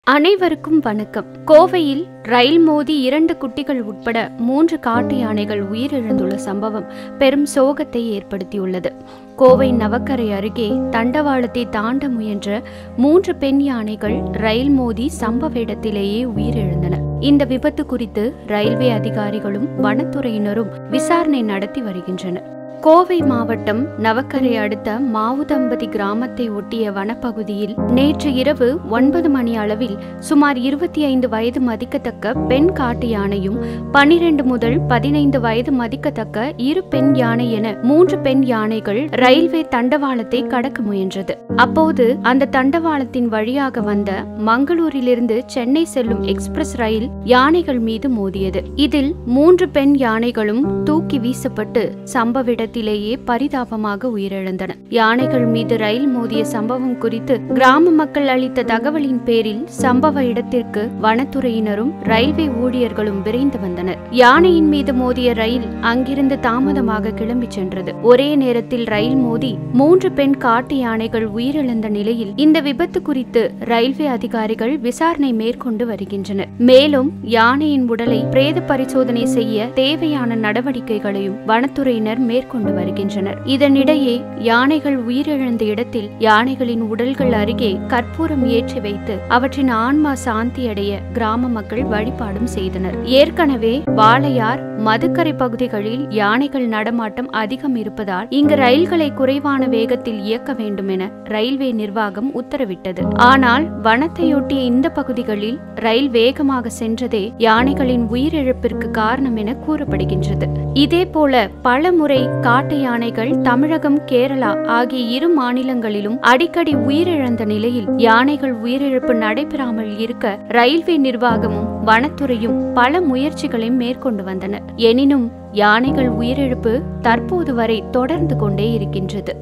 அனைவருக்கும் வணக்கம் கோவையில் ரயில் மோதி இரண்டு குட்டிகள் உட்பட மூன்று காட்டு யானைகள் உயிரிழந்துள்ள சம்பவம் பெரும் சோகத்தை ஏற்படுத்தியுள்ளது கோவை நவக்கரை அருகே தண்டவாளத்தை தாண்ட முயன்ற மூன்று பெண் யானைகள் ரயில் மோதி சம்பவ இடத்திலேயே உயிரிழந்தன இந்த விபத்து குறித்து ரயில்வே அதிகாரிகளும் வனத்துறையினரும் விசாரணை நடத்தி வருகின்றனர் கோவை மாவட்டம் நவக்கரை அடுத்த மாவுதம்பதி கிராமத்தை ஒட்டிய வனப்பகுதியில் நேற்று இரவு ஒன்பது மணி அளவில் சுமார் இருபத்தி ஐந்து வயது மதிக்கத்தக்க பெண் காட்டு யானையும் பனிரெண்டு முதல் பதினைந்து வயது மதிக்கத்தக்க இரு பெண் யானை என மூன்று பெண் யானைகள் ரயில்வே தண்டவாளத்தை கடக்க முயன்றது அப்போது அந்த தண்டவாளத்தின் வழியாக வந்த மங்களூரிலிருந்து சென்னை செல்லும் எக்ஸ்பிரஸ் ரயில் யானைகள் மீது மோதியது இதில் மூன்று பெண் யானைகளும் தூக்கி வீசப்பட்டு சம்பவ இடத்திலேயே பரிதாபமாக உயிரிழந்தன யானைகள் மீது ரயில் மோதிய சம்பவம் குறித்து கிராம மக்கள் அளித்த தகவலின் பேரில் சம்பவ இடத்திற்கு வனத்துறையினரும் ரயில்வே ஊழியர்களும் விரைந்து வந்தனர் யானையின் மீது மோதிய ரயில் அங்கிருந்து தாமதமாக கிளம்பி சென்றது ஒரே நேரத்தில் ரயில் மோதி மூன்று பெண் காட்டு யானைகள் உயிரிழந்த நிலையில் இந்த விபத்து குறித்து ரயில்வே அதிகாரிகள் விசாரணை மேற்கொண்டு வருகின்றனர் மேலும் யானையின் உடலை பிரேத பரிசோதனை செய்ய தேவையான நடவடிக்கைகளையும் வனத்துறையினர் மேற்கொண்டு வருகின்றனர் இதனிடையே யானைகள் உயிரிழந்த இடத்தில் யானைகளின் உடல்கள் அருகே கற்பூரம் ஏற்றி வைத்து அவற்றின் ஆன்மா சாந்தியடைய கிராம மக்கள் வழிபாடும் செய்தனர் ஏற்கனவே வாளையார் மதுக்கரை பகுதிகளில் யானைகள் நடமாட்டம் அதிகம் இருப்பதால் இங்கு ரயில்களை குறைவான வேகத்தில் இயக்க வேண்டும் என ரயில்வே நிர்வாகம் உத்தரவிட்டது ஆனால் வனத்தையொட்டிய இந்த பகுதிகளில் ரயில் வேகமாக சென்றதே யானைகளின் உயிரிழப்பிற்கு காரணம் என கூறப்படுகின்றது இதேபோல பல முறை காட்டு யானைகள் தமிழகம் கேரளா ஆகிய இரு மாநிலங்களிலும் அடிக்கடி உயிரிழந்த நிலையில் யானைகள் உயிரிழப்பு நடைபெறாமல் இருக்க ரயில்வே நிர்வாகமும் வனத்துறையும் பல முயற்சிகளை மேற்கொண்டு வந்தனர் எனினும் யானைகள் உயிரிழப்பு தற்போது வரை தொடர்ந்து கொண்டே இருக்கின்றது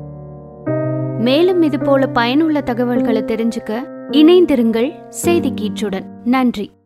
மேலும் இதுபோல பயனுள்ள தகவல்களை தெரிஞ்சுக்க இணைந்திருங்கள் செய்தி கீற்றுடன் நன்றி